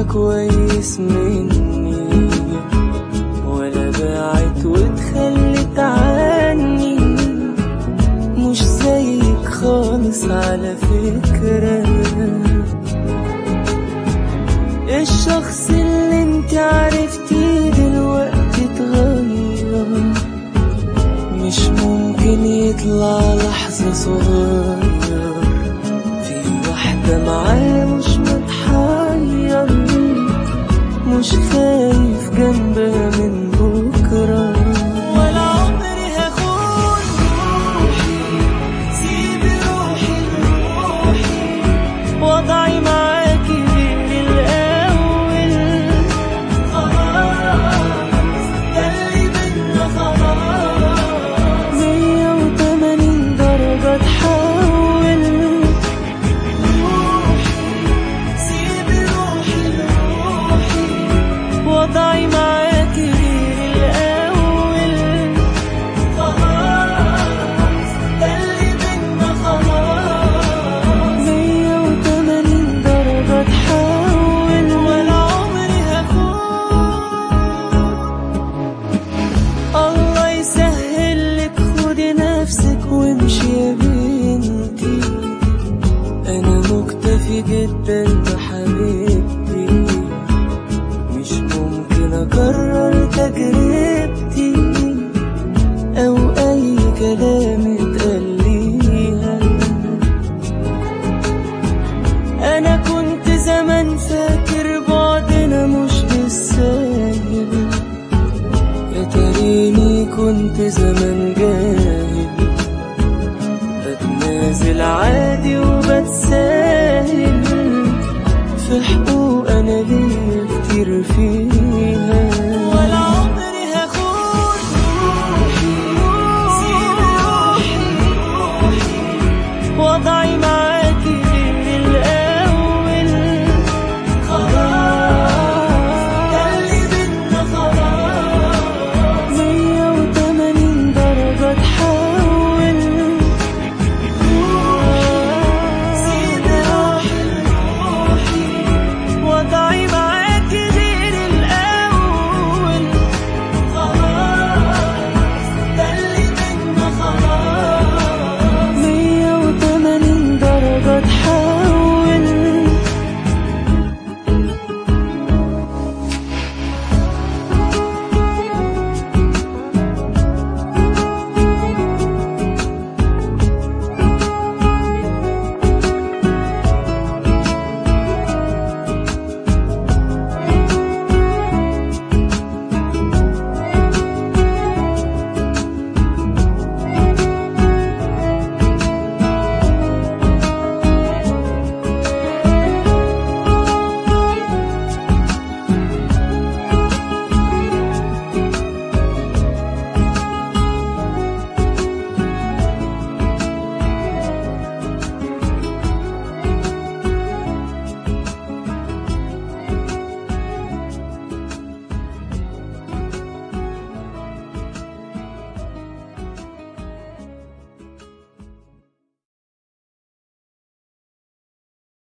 كويس مني ولا بعت واتخلت عني مش زيك خالص على فكرة الشخص اللي انت عرفتيه دلوقتي اتغير مش ممكن يطلع لحظة صغير في واحدة معاه مش متحير مش خايف جنبها من بكرة ولا عمري هخون روحي سيب روحي لروحي وضعي معاكي غير الأول خلاص ده اللي بينا خلاص مية وتمانين درجة تحول روحي سيب روحي لروحي وضعي معاكي غير الأول خلاص ده اللي بينا خلاص مية وتمانين درجة تحول ولا عمري هكون الله يسهل لك خدي نفسك وامشي يا بنتي انا مكتفي جدا بحبيبتي مش ممكن اكرر تجربتي او اي كلام اتقال ليها انا كنت زمان فاكر بعدنا مش بالساهل يا تريني كنت زمان جاهل بتنازل عادي وبتساهل في حقوق انا ليا كتير فيها